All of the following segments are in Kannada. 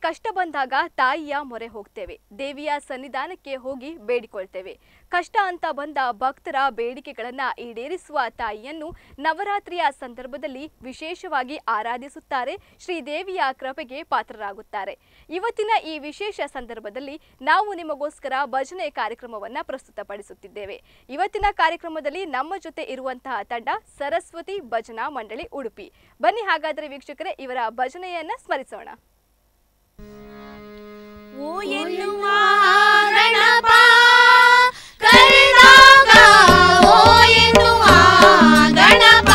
ಕಷ್ಟ ಬಂದಾಗ ತಾಯಿಯ ಮೊರೆ ಹೋಗ್ತೇವೆ ದೇವಿಯ ಸನ್ನಿಧಾನಕ್ಕೆ ಹೋಗಿ ಬೇಡಿಕೊಳ್ತೇವೆ ಕಷ್ಟ ಅಂತ ಬಂದ ಭಕ್ತರ ಬೇಡಿಕೆಗಳನ್ನ ಈಡೇರಿಸುವ ತಾಯಿಯನ್ನು ನವರಾತ್ರಿಯ ಸಂದರ್ಭದಲ್ಲಿ ವಿಶೇಷವಾಗಿ ಆರಾಧಿಸುತ್ತಾರೆ ಶ್ರೀದೇವಿಯ ಕೃಪೆಗೆ ಪಾತ್ರರಾಗುತ್ತಾರೆ ಇವತ್ತಿನ ಈ ವಿಶೇಷ ಸಂದರ್ಭದಲ್ಲಿ ನಾವು ನಿಮಗೋಸ್ಕರ ಭಜನೆ ಕಾರ್ಯಕ್ರಮವನ್ನ ಪ್ರಸ್ತುತಪಡಿಸುತ್ತಿದ್ದೇವೆ ಇವತ್ತಿನ ಕಾರ್ಯಕ್ರಮದಲ್ಲಿ ನಮ್ಮ ಜೊತೆ ಇರುವಂತಹ ತಂಡ ಸರಸ್ವತಿ ಭಜನಾ ಮಂಡಳಿ ಉಡುಪಿ ಬನ್ನಿ ಹಾಗಾದರೆ ವೀಕ್ಷಕರೇ ಇವರ ಭಜನೆಯನ್ನ ಸ್ಮರಿಸೋಣ ಓ ಎನ್ನುವ ಗಣಪ ಕರೆದಾಗ ಓ ಎನ್ನುವ ಗಣಪ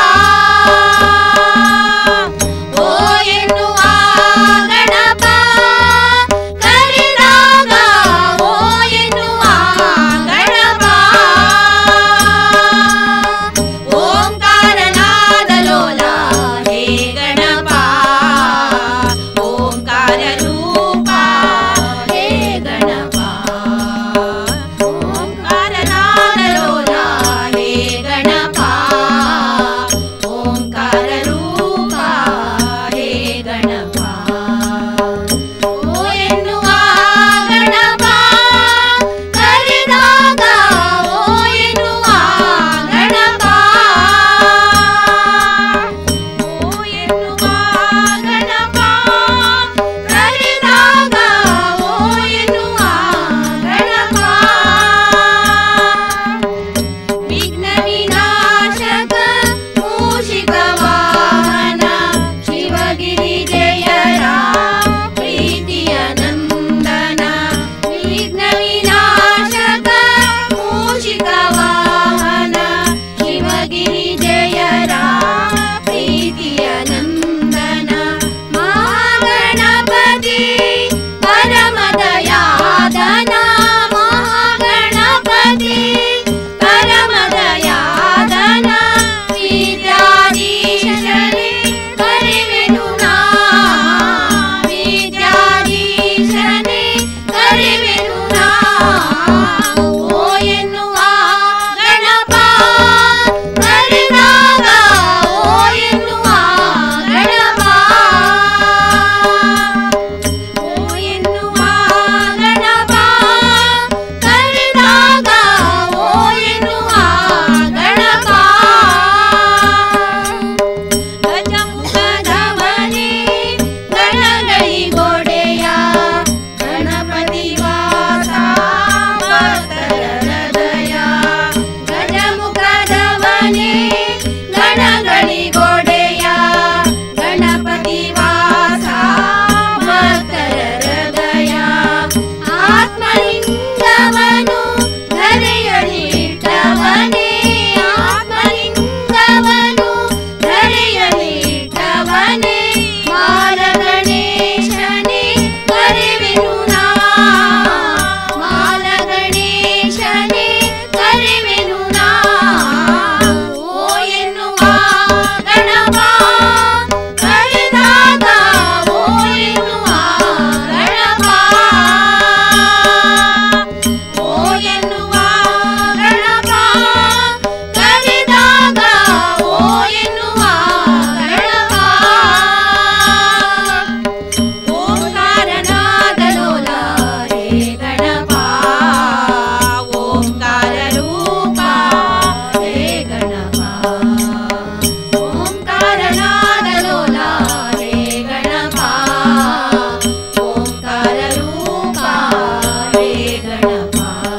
ಓ ಎನ್ನುವ ಗಣಪ ಕರೆದಾಗ ಓ ಎನ್ನುವ ಗಣಪ ಓಂಕಾರನಾದ ಲೋಲ ಹೇ ಗಣಪ ಓಂಕಾರ ರೂಪ ಹೇ ಗಣಪ ಓಂಕಾರನಾದ ಲೋಲ ಹೇ ಗಣಪ ಓಂಕಾರ ರೂಪ ಹೇ ಗಣಪ ಓ ಎನ್ನುವ ಗಣಪ ಕರೆದಾಗ ಓ ಎನ್ನುವ ಗಣಪ ಓ ಎನ್ನುವ ಗಣಪ ಕರೆದಾಗ ಓ ಎನ್ನುವ ಗಣಪ ವಿಘ್ನ ವಿನಾಶಕ ಮೂಷಿಕ ವಾಹನ ಶಿವಗಿರಿ ಜಯರ ಪ್ರೀತಿಯ ನಂದನ ವಿಘ್ನ ವಿನಾಶಕ ಮೂಷಿಕ ವಾಹನ ಶಿವಗಿರಿ ಜಯರ ಪ್ರೀತಿಯ ನಂದನ ಮಹಾಗಣಪತಿ ಪರಮದಯಾದನ ಮಹಾಗಣಪತಿ ಪರಮದಯಾದನ ವಿದ್ಯಾಧೀಶನೇ ಕರೆವೆನು ನಾ ವಿದ್ಯಾಧೀಶನೇ ಕರೆವೆನು ನಾ ಓ ಎನ್ನುವ ಗಣಪ ಕರೆದಾಗ ಓ ಎನ್ನುವ ಗಣಪ ಓ ಎನ್ನುವ ಗಣಪ ಕರೆದಾಗ ಓ ಎನ್ನುವ ಗಣಪ ಗಜಮುಖದವನೇ ಗಣಗಳಿಗೊಡೆಯ ಗಣಪತಿ ವಾಸ ಭಕ್ತರ ಹೃದಯ ಗಜಮುಖದವನೇ ಗಣಗಳಿಗೊಡೆಯ ಗಣಪತಿ ವಾಸ ಭಕ್ತರ ಹೃದಯ ಆತ್ಮಲಿಂಗವನು ಧರೆಯಲಿಟ್ಟವನೇ ಆತ್ಮಲಿಂಗವನು ಧರೆಯಲಿಟ್ಟವನೇ ಮಾರ ಗಣೇಶನೇ ಕರೆವೆನು ನಾ ಮಾಲ ಗಣೇಶನೇ ಕರೆವೆನು ನಾ ಓ ಎನ್ನುವ ಗಣಪ ಕರೆದಾಗ ಓ ಎನ್ನುವ ಗಣಪ ಓ ಎನ್ನುವ ಗಣಪ ಕರೆದಾಗ ಓ ಎನ್ನುವ ಗಣಪ ಓಂಕಾರನಾದ ಲೋಲ ಹೇ ಗಣಪ ಓಂಕಾರ ರೂಪ ಹೇ ಗಣಪ ಓಂಕಾರನಾದ ಲೋಲ ಹೇ ಗಣಪ ಓಂಕಾರ ರೂಪ ಹೇ ಗಣಪ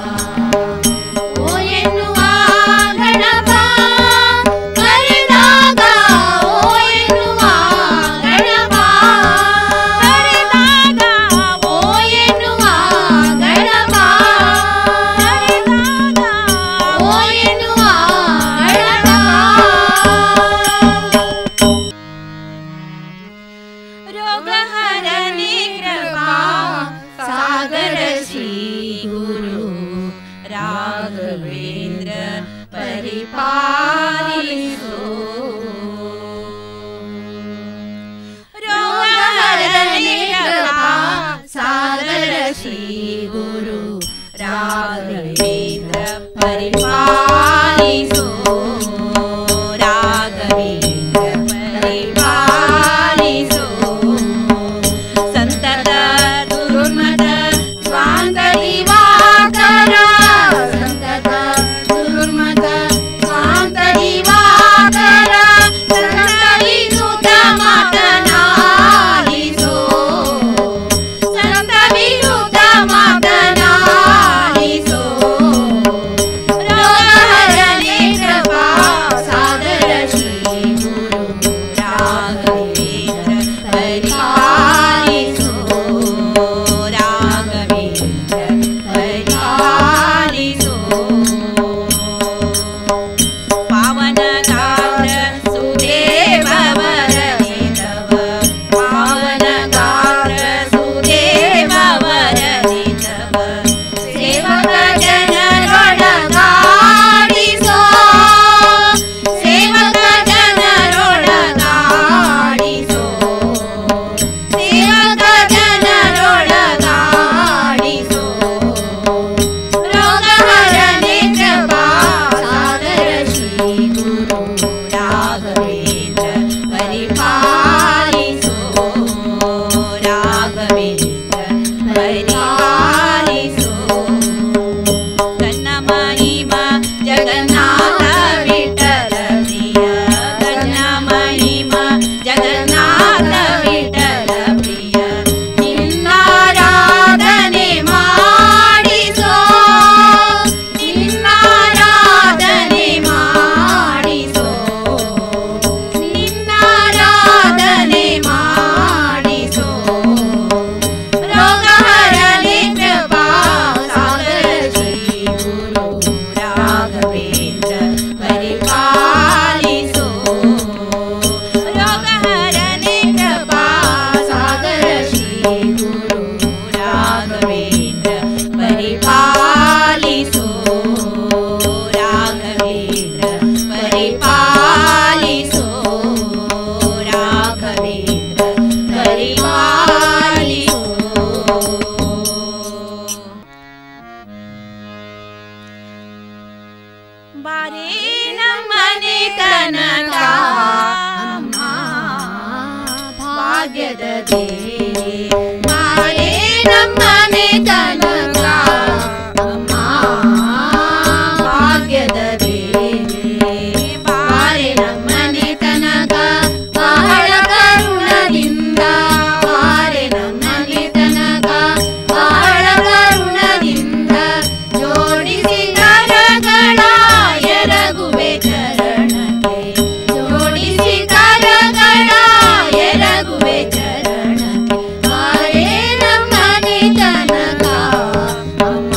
ಓ ಎನ್ನುವ ಗಣಪ ಕರೆದಾಗ ಓ ಎನ್ನುವ ಗಣಪ ಕರೆದಾಗ ಓ ಎನ್ನುವ ಗಣಪ ಕರೆದಾಗ ಓ ಎನ್ನುವ ಗಣಪ ರೋಗಹರಣಿ ಕೃಪಾ ಸಾಗರ ಶ್ರೀ ಗುರು ರಾಘವೇಂದ್ರ ಪರಿಪಾಲಿಸೋ ರೋಗಹರಣಿ ಕೃಪಾ ಸಾಗರ ಶ್ರೀ ಗುರು ರಾಘವೇಂದ್ರ ಪರಿಪಾಲಿಸೋ ರಾಘವೇಂದ್ರ ಪರಿಪಾಲಿಸೋ ಸಂತತ ಪರಿಪಾಲಿಸೋ ರಾಘವೇಂದ್ರ ಪರಿಪಾಲಿಸೋ ಬಾರೇ ನಮ್ಮನೆ ತನಕ ಅಮ್ಮ ಭಾಗ್ಯದ ದೇವಿ ಬಾರೇ ನಮ್ಮನೆ ತನಕ ಅಮ್ಮ ಭಾಗ್ಯದ ದೇವಿ ಬಾರೆ ನಮ್ಮನೆ ತನಕ ಬಹಳ ಕರುಣದಿಂದ ಬಾರೆ ನಮ್ಮನೆ ತನಕ ಬಹಳ ಕರುಣದಿಂದ ಜೋಡಿಸಿ ಕರಗಳ ಎರಗುವೆ ಚರಣಕ್ಕೆ ಜೋಡಿಸಿ ಕರಗಳ ಎರಗುವೆ ಚರಣಕ್ಕೆ ಬಾರೆ ನಮ್ಮನೆ ತನಕ ಅಮ್ಮ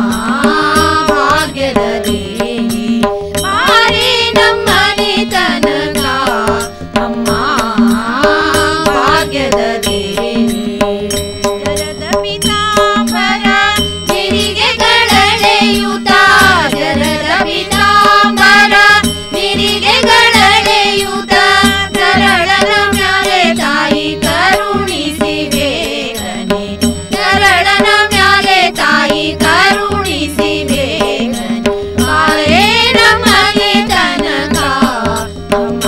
ಭಾಗ್ಯದ ದೇವಿ ಬಾರೆ ನಮ್ಮನೆ ತನಕ ಅಮ್ಮ ಭಾಗ್ಯದ ದೇವಿ ಜರದ ಪಿತಾಂಬರ ನಿರಿಗೆಗಳೆಳೆಯುತ್ತ ಜರದ ಪಿತಾಂಬರ ನಿರಿಗೆಗಳೆಳೆಯುತ್ತ ಕರಳನ ಮ್ಯಾಲೆ ತಾಯಿ ಕರುಣಿಸಿ ಬೇಗನೆ ಕರಳನ ಮ್ಯಾಲೆ ತಾಯಿ ಕರುಣಿಸಿ ಬೇಗನೆ ಬಾರೇ ನಮ್ಮನೆ ತನಕ ಅಮ್ಮ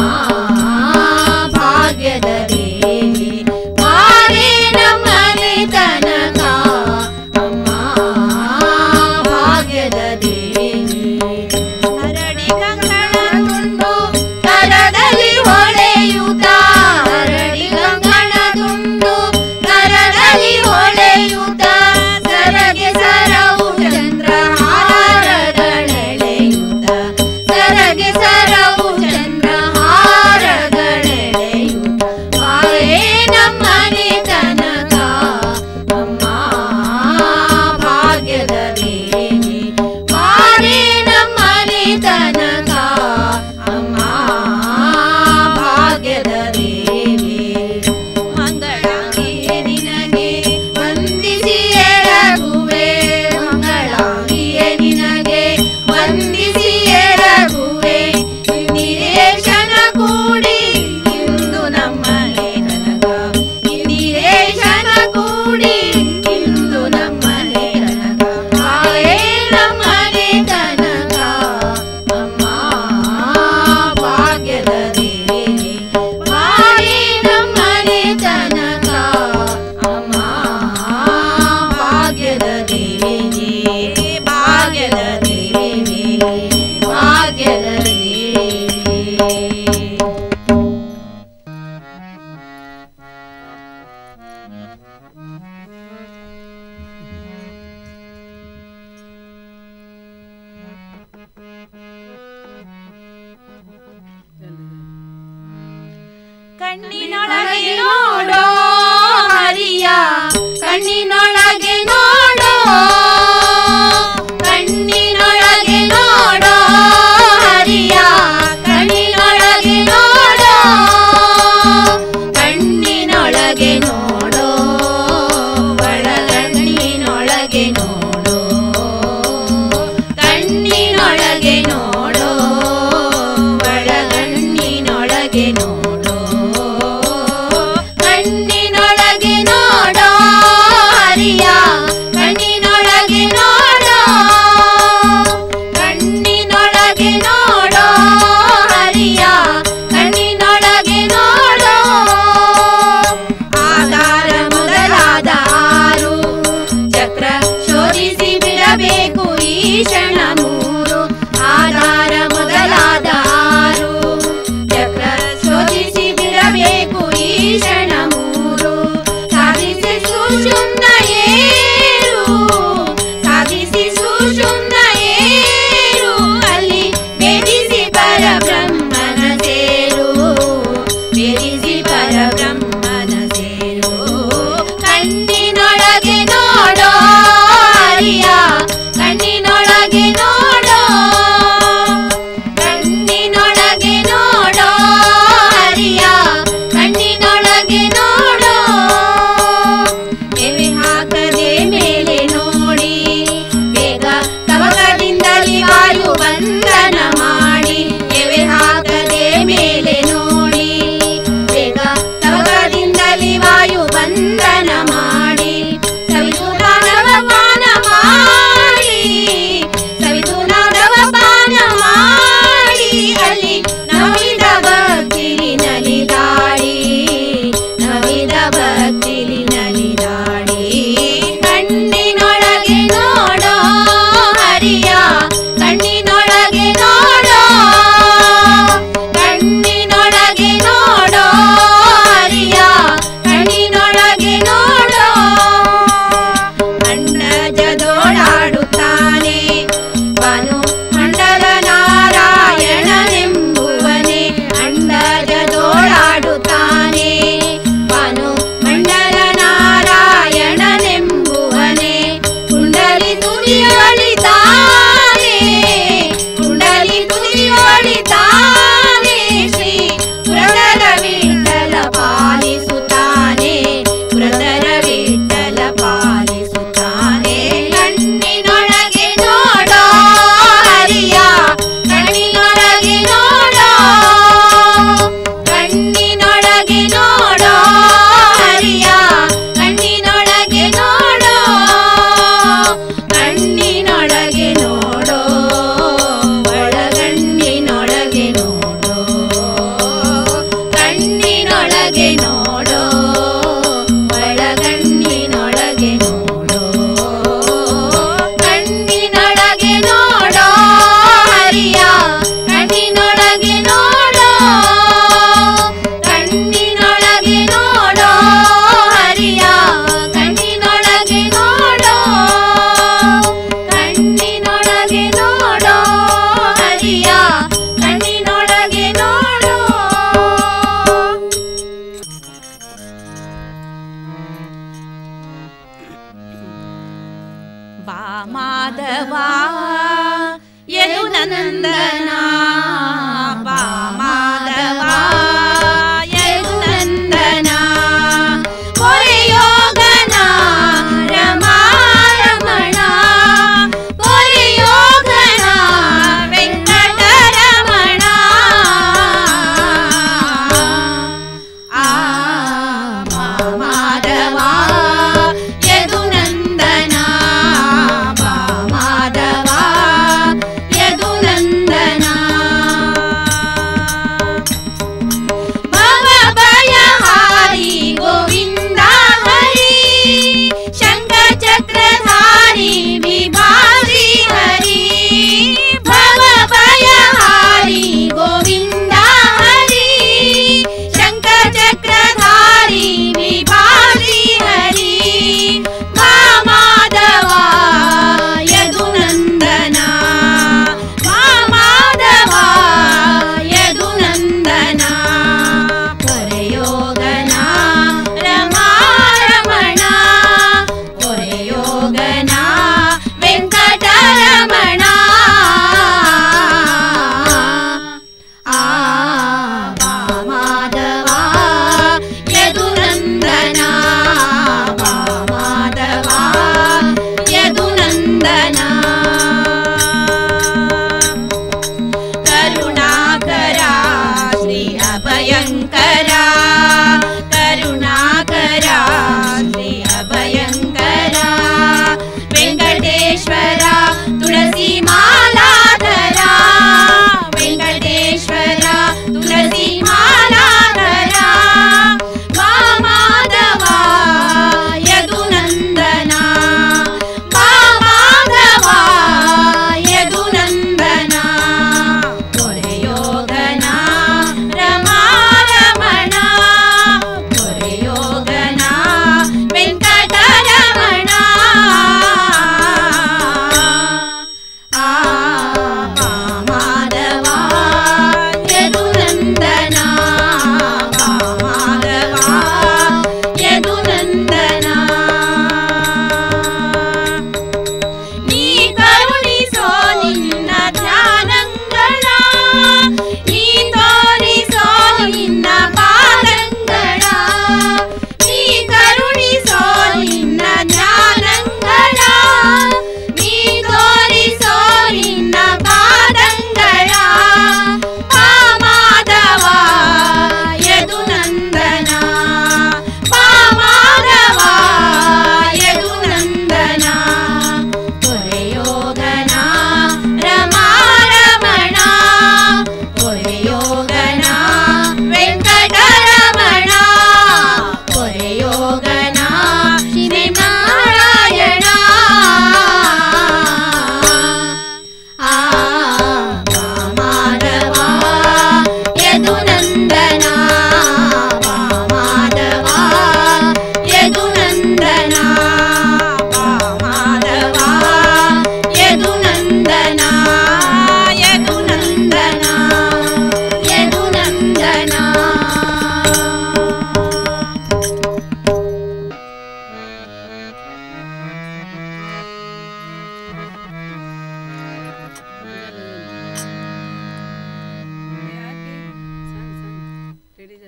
ಭಾಗ್ಯದ ದೇವಿ ಬಾರೇ ನಮ್ಮನೆ ತನಕ ಅಮ್ಮ ಭಾಗ್ಯದ ದೇವಿ ಹರಡಿ ಕಂಕಣ ತುಂಡು ಕರದಲ್ಲಿ ಹೊಳೆಯುತ್ತ ಹರಡಿ ಕಂಕಣ ತುಂಡು ಕರದಲ್ಲಿ ಹೊಳೆಯುತ್ತ ಸರಗೆ ಸರವು ಚಂದ್ರಹಾರಗಳೆಳೆಯುತ್ತ ಸರಗೆ ಸರವು ಚಂದ್ರಹಾರಗಳೆಳೆಯುತ್ತ ಬಾರೇ ನಮ್ಮನೆ ತನಕ ಅಮ್ಮ ಭಾಗ್ಯದ ದೇವಿ ಬಾರೇ ನಮ್ಮನೆ ತನಕ ಅಮ್ಮ ಭಾಗ್ಯದ ದೇವಿ ಮಂಗಳಾಂಗಿಯೇ ನಿನಗೆ ವಂದಿಸಿ ಎರಗುವೆ ಮಂಗಳಾಂಗಿಯೇ ನಿನಗೆ ವಂದಿಸಿ ಎರಗುವೆ ಇಂದಿರೇಶನ ಕೂಡಿ ಇಂದು ನಮ್ಮನೆ ತನಕ ಇಂದಿರೇಶನ ಕೂಡಿ ಇಂದು ನಮ್ಮನೆ ತನಕ ಬಾರೇ ನಮ್ಮನೆ ತನಕ ಅಮ್ಮ ಭಾಗ್ಯದ ದೇವಿ ಬಾರೇ ನಮ್ಮನೆ ತನಕ ಅಮ್ಮ ಭಾಗ್ಯದ ದೇವಿ ಭಾಗ್ಯದ ದೇವಿ ಭಾಗ್ಯದ ದೇವಿ ಕಣ್ಣಿನೊಳಗೆ ನೋಡೋ ಹರಿಯ ಕಣ್ಣಿನೊಳಗೆ ನೋಡೋ ಕಣ್ಣಿನೊಳಗೆ ನೋಡೋ ಹರಿಯ ಕಣ್ಣಿನೊಳಗೆ ನೋಡೋ ಕಣ್ಣಿನೊಳಗೆ ನೋಡೋ ಒಳಗಣ್ಣಿನೊಳಗೆ ನೋಡೋ ಕಣ್ಣಿನೊಳಗೆ ನೋಡೋ ಒಳಗಣ್ಣಿನೊಳಗೆ ನೋಡೋ ಕಣ್ಣಿನೊಳಗೆ ನೋಡೋ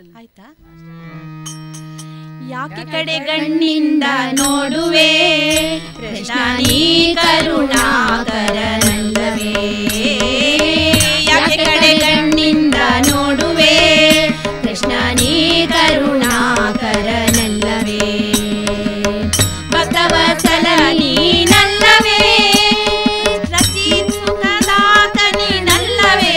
ಆಯ್ತಾ ಯಾಕೆ ಕಡೆ ಗಣ್ಣಿಂದ ನೋಡುವೆ ಕೃಷ್ಣ ನೀ ಕರುಣಾಕರನಲ್ಲವೇ ಯಾಕೆ ಕಡೆ ಗಣ್ಣಿಂದ ನೋಡುವೆ ಕೃಷ್ಣ ನೀ ಕರುಣಾಕರನಲ್ಲವೇ ಭಕ್ತವತ್ಸಲ ನೀನಲ್ಲವೇ ರಚಿಸುತ್ತದಾತ ನೀನಲ್ಲವೇ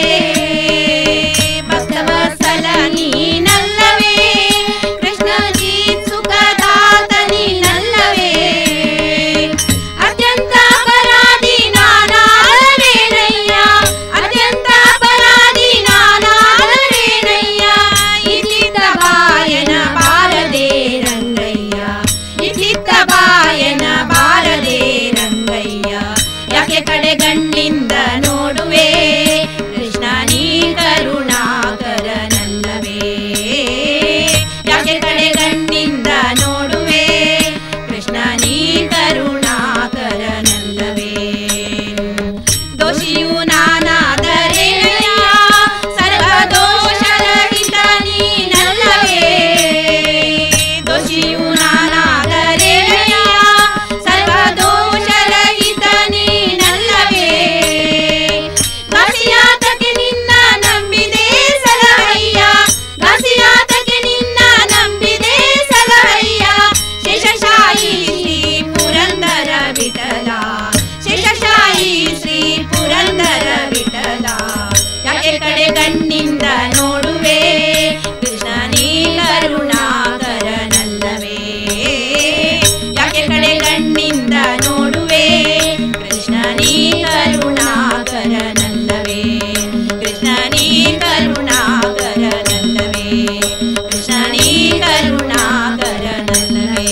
ಭಕ್ತವತ್ಸಲ ನೀನಲ್ಲವೇ ಕೃಷ್ಣ ಸುಖದಾತ ನೀನಲ್ಲವೇ ಅತ್ಯಂತ ಅಪರಾಧಿ ನಾನಾದರೇನಯ್ಯ ಅತ್ಯಂತ ಅಪರಾಧಿ ನಾನಾದರೇನಯ್ಯ ಇತಿತ ಬಾಯನ ಬಾರದೆ ರಂಗಯ್ಯ ಇತಿತ್ತ ಬಾಯನ ಬಾರದೆ ರಂಗಯ್ಯ ಯಾಕೆ ಕಡೆ ಗಣ್ಣಿಂದ ನೋಡುವೆ ಕೃಷ್ಣ ನೀ ಕರುಣಾಕರನಲ್ಲವೇ ಯಾಕೆ ಕಡೆ ಗಣ್ಣಿಂದ ನೋಡುವೆ ಕೃಷ್ಣ ನೀ ಕರುಣಾಕರನಲ್ಲವೇ ದೋಷಿಯು ನಾನಾದರೇನಯ್ಯ ಸರ್ವ ದೋಷರಹಿತ ನೀನಲ್ಲವೇ ದೋಷಿಯು ನಾನಾದರೇನಯ್ಯ ಸರ್ವ ದೋಷರಹಿತ ನೀನಲ್ಲವೇ ದಾಸಿಯಾತಕ್ಕೆ ನಿನ್ನ ನಂಬಿದೆ ಸಲಹಯ್ಯ ದಾಸಿಯಾತಕ್ಕೆ ನಿನ್ನ ನಂಬಿದೆ ಸಲಹಯ್ಯ ಶೇಷಶಾಹಿ ಶ್ರೀ ಪುರಂದರ ವಿಠಲ ಶೇಷಶಾಹಿ ಶ್ರೀ ಪುರಂದರ ವಿಠಲ ಯಾಕೆ ಕಡೆ ಗಣ್ಣಿಂದ ನೋಡುವೆ ಕೃಷ್ಣ ನೀ ಕರುಣಾಕರನಲ್ಲವೇ ಯಾಕೆ ಕಡೆ ಗಣ್ಣಿಂದ ನೋಡುವೆ ಕೃಷ್ಣ ನೀ ಕರುಣಾಕರನಲ್ಲವೇ ಕೃಷ್ಣ ನೀ ಕರುಣಾಕರನಲ್ಲವೇ ಕೃಷ್ಣ ನೀ ಕರುಣಾಕರನಲ್ಲವೇ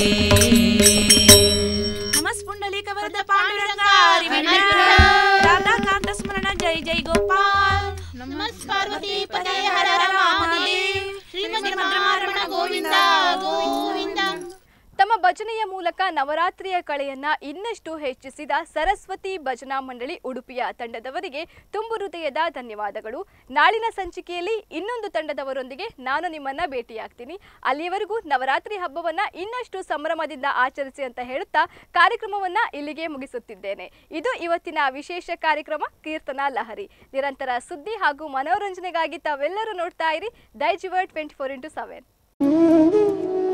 ನಮಸ್ ಪುಂಡಲೀಕ ವರದ ಪಾಂಡುರಂಗ ರಾಧಾಕಾಂತ ಸ್ಮರಣ ಜೈ ಜೈ ಗೋಪಾಲ್ ನಮಸ್ ಪಾರ್ವತಿ ಪದೇ ಹರ ಹರ ಮಹಾದೇವ್ ಶ್ರೀಮತಿ ರಮಣ ಗೋವಿಂದ ಗೋವಿಂದ ತಮ್ಮ ಭಜನೆಯ ಮೂಲಕ ನವರಾತ್ರಿಯ ಕಳೆಯನ್ನ ಇನ್ನಷ್ಟು ಹೆಚ್ಚಿಸಿದ ಸರಸ್ವತಿ ಭಜನಾ ಮಂಡಳಿ ಉಡುಪಿಯ ತಂಡದವರಿಗೆ ತುಂಬು ಹೃದಯದ ಧನ್ಯವಾದಗಳು ನಾಳಿನ ಸಂಚಿಕೆಯಲ್ಲಿ ಇನ್ನೊಂದು ತಂಡದವರೊಂದಿಗೆ ನಾನು ನಿಮ್ಮನ್ನ ಭೇಟಿಯಾಗ್ತೀನಿ ಅಲ್ಲಿಯವರೆಗೂ ನವರಾತ್ರಿ ಹಬ್ಬವನ್ನ ಇನ್ನಷ್ಟು ಸಂಭ್ರಮದಿಂದ ಆಚರಿಸಿ ಅಂತ ಹೇಳುತ್ತಾ ಕಾರ್ಯಕ್ರಮವನ್ನ ಇಲ್ಲಿಗೆ ಮುಗಿಸುತ್ತಿದ್ದೇನೆ ಇದು ಇವತ್ತಿನ ವಿಶೇಷ ಕಾರ್ಯಕ್ರಮ ಕೀರ್ತನಾ ಲಹರಿ ನಿರಂತರ ಸುದ್ದಿ ಹಾಗೂ ಮನೋರಂಜನೆಗಾಗಿ ತಾವೆಲ್ಲರೂ ನೋಡ್ತಾ ಇರಿ Daijiworld twenty four into seven